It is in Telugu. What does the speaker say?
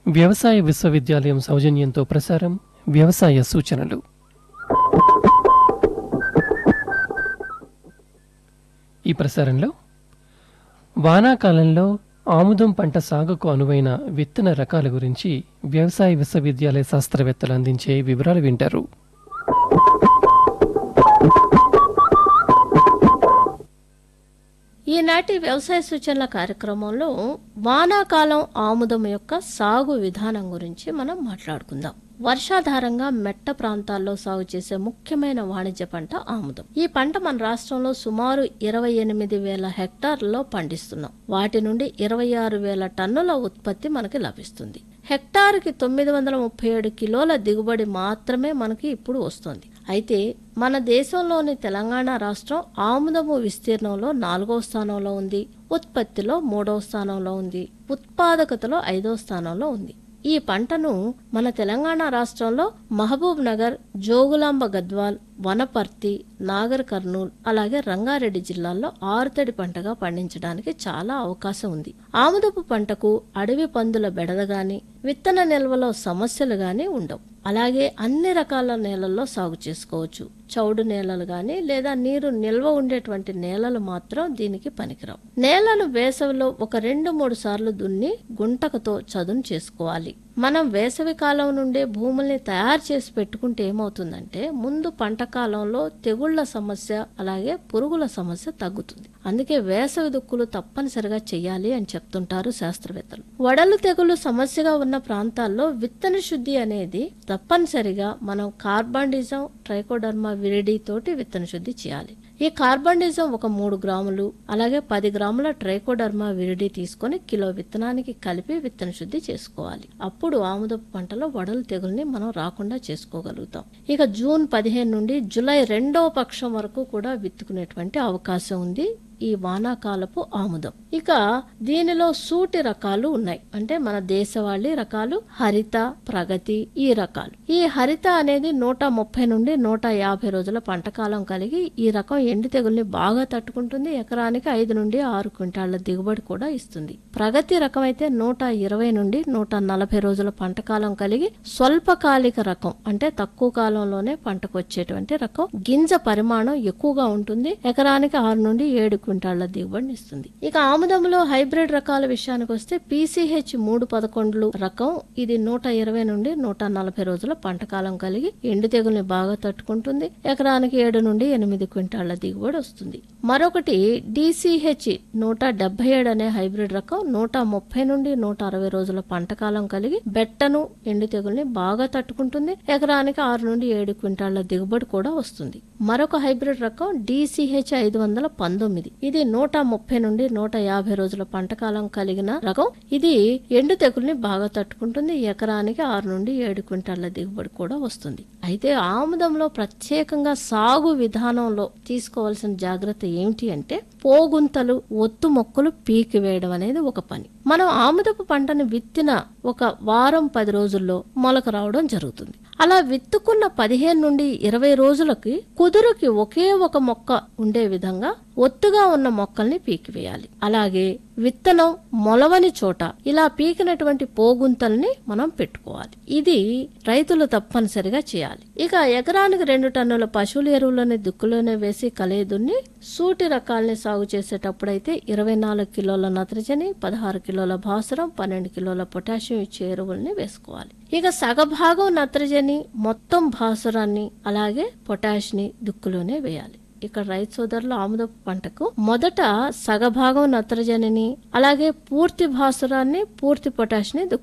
వ్యవసాయ విశ్వవిద్యాలయం సౌజన్యంతో ప్రసారం వ్యవసాయ సూచనలు ఈ ప్రసారంలో వానాకాలంలో ఆముదం పంట సాగుకు అనువైన విత్తన రకాల గురించి వ్యవసాయ విశ్వవిద్యాలయ శాస్త్రవేత్తలు అందించే వివరాలు వింటారు ఈనాటి వ్యవసాయ సూచనల కార్యక్రమంలో వానాకాలం ఆముదం యొక్క సాగు విధానం గురించి మనం మాట్లాడుకుందాం వర్షాధారంగా మెట్ట ప్రాంతాల్లో సాగు చేసే ముఖ్యమైన వాణిజ్య పంట ఆముదం ఈ పంట మన రాష్ట్రంలో సుమారు ఇరవై ఎనిమిది వేల హెక్టార్లలో పండిస్తున్నాం వాటి నుండి ఇరవై ఆరు వేల టన్నుల ఉత్పత్తి మనకి లభిస్తుంది హెక్టార్కి తొమ్మిది వందల ముప్పై ఏడు కిలోల దిగుబడి మాత్రమే మనకి ఇప్పుడు వస్తుంది అయితే మన దేశంలోని తెలంగాణ రాష్ట్రం ఆముదము విస్తీర్ణంలో నాలుగో స్థానంలో ఉంది ఉత్పత్తిలో మూడవ స్థానంలో ఉంది ఉత్పాదకతలో ఐదవ స్థానంలో ఉంది ఈ పంటను మన తెలంగాణ రాష్ట్రంలో మహబూబ్ నగర్ జోగులాంబ గద్వాల్ వనపర్తి నాగర్ కర్నూల్ అలాగే రంగారెడ్డి జిల్లాల్లో ఆరుతడి పంటగా పండించడానికి చాలా అవకాశం ఉంది ఆముదపు పంటకు అడవి పందుల బెడద గాని విత్తన నిల్వలో సమస్యలు గాని ఉండవు అలాగే అన్ని రకాల నేలల్లో సాగు చేసుకోవచ్చు చౌడు నేలలు గాని లేదా నీరు నిల్వ ఉండేటువంటి నేలలు మాత్రం దీనికి పనికిరావు నేలను వేసవిలో ఒక రెండు మూడు సార్లు దున్ని గుంటకతో చదును చేసుకోవాలి మనం వేసవి కాలం నుండే భూముల్ని తయారు చేసి పెట్టుకుంటే ఏమవుతుందంటే ముందు పంట కాలంలో తెగుళ్ల సమస్య అలాగే పురుగుల సమస్య తగ్గుతుంది అందుకే వేసవి దుక్కులు తప్పనిసరిగా చెయ్యాలి అని చెప్తుంటారు శాస్త్రవేత్తలు వడలు తెగులు సమస్యగా ఉన్న ప్రాంతాల్లో విత్తన శుద్ధి అనేది తప్పనిసరిగా మనం కార్బాండిజం ట్రైకోడర్మా విరిడి తోటి విత్తన శుద్ధి చేయాలి ఈ కార్బండిజం ఒక మూడు గ్రాములు అలాగే పది గ్రాముల ట్రైకోడర్మా విరిడి తీసుకొని కిలో విత్తనానికి కలిపి విత్తన శుద్ధి చేసుకోవాలి అప్పుడు ఆముదపు పంటలో వడలు తెగుల్ని మనం రాకుండా చేసుకోగలుగుతాం ఇక జూన్ పదిహేను నుండి జూలై రెండవ పక్షం వరకు కూడా విత్తుకునేటువంటి అవకాశం ఉంది ఈ వానాకాలపు ఆముదం ఇక దీనిలో సూటి రకాలు ఉన్నాయి అంటే మన దేశవాళీ రకాలు హరిత ప్రగతి ఈ రకాలు ఈ హరిత అనేది నూట ముప్పై నుండి నూట యాభై రోజుల పంటకాలం కలిగి ఈ రకం ఎండు తెగుల్ని బాగా తట్టుకుంటుంది ఎకరానికి ఐదు నుండి ఆరు క్వింటాళ్ల దిగుబడి కూడా ఇస్తుంది ప్రగతి రకం అయితే నూట ఇరవై నుండి నూట నలభై రోజుల పంటకాలం కలిగి స్వల్పకాలిక రకం అంటే తక్కువ కాలంలోనే పంటకు వచ్చేటువంటి రకం గింజ పరిమాణం ఎక్కువగా ఉంటుంది ఎకరానికి ఆరు నుండి ఏడు క్వింటాళ్ల దిగుబడిని ఇస్తుంది ఇక ఆముదంలో హైబ్రిడ్ రకాల విషయానికి వస్తే పీసీహెచ్ మూడు పదకొండులు రకం ఇది నూట ఇరవై నుండి నూట నలభై రోజుల పంటకాలం కలిగి ఎండు తెగుల్ని బాగా తట్టుకుంటుంది ఎకరానికి ఏడు నుండి ఎనిమిది క్వింటాళ్ల దిగుబడి వస్తుంది మరొకటి డిసిహెచ్ నూట డెబ్బై ఏడు అనే హైబ్రిడ్ రకం నూట ముప్పై నుండి నూట అరవై రోజుల పంటకాలం కలిగి బెట్టను ఎండు తెగుల్ని బాగా తట్టుకుంటుంది ఎకరానికి ఆరు నుండి ఏడు క్వింటాళ్ల దిగుబడి కూడా వస్తుంది మరొక హైబ్రిడ్ రకం డిసిహెచ్ ఐదు వందల పంతొమ్మిది ఇది నూట ముప్పై నుండి నూట యాభై రోజుల పంటకాలం కలిగిన రకం ఇది ఎండు తెగుల్ని బాగా తట్టుకుంటుంది ఎకరానికి ఆరు నుండి ఏడు క్వింటాళ్ల దిగుబడి కూడా వస్తుంది అయితే ఆముదంలో ప్రత్యేకంగా సాగు విధానంలో తీసుకోవాల్సిన జాగ్రత్త ఏమిటి అంటే పోగుంతలు ఒత్తు మొక్కలు పీకి వేయడం అనేది ఒక పని మనం ఆముదపు పంటను విత్తిన ఒక వారం పది రోజుల్లో మొలక రావడం జరుగుతుంది అలా విత్తుకున్న పదిహేను నుండి ఇరవై రోజులకి కుదురుకి ఒకే ఒక మొక్క ఉండే విధంగా ఒత్తుగా ఉన్న మొక్కల్ని పీకివేయాలి అలాగే విత్తనం మొలవని చోట ఇలా పీకినటువంటి పోగుంతల్ని మనం పెట్టుకోవాలి ఇది రైతులు తప్పనిసరిగా చేయాలి ఇక ఎకరానికి రెండు టన్నుల పశువుల ఎరువులని దుక్కులోనే వేసి కలేదున్ని సూటి రకాల్ని సాగు చేసేటప్పుడైతే ఇరవై నాలుగు కిలోల నత్రజని పదహారు కిలోల భాస్వరం పన్నెండు కిలోల పొటాషియం ఇచ్చే ఎరువుల్ని వేసుకోవాలి ఇక సగభాగం నత్రజని మొత్తం భాస్వరాన్ని అలాగే పొటాష్ని దుక్కులోనే వేయాలి ఇక్కడ రైతు సోదరులు ఆముదపు పంటకు మొదట సగభాగం నత్రజనిని అలాగే పూర్తి భాస్వరాన్ని పూర్తి పొటాష్ని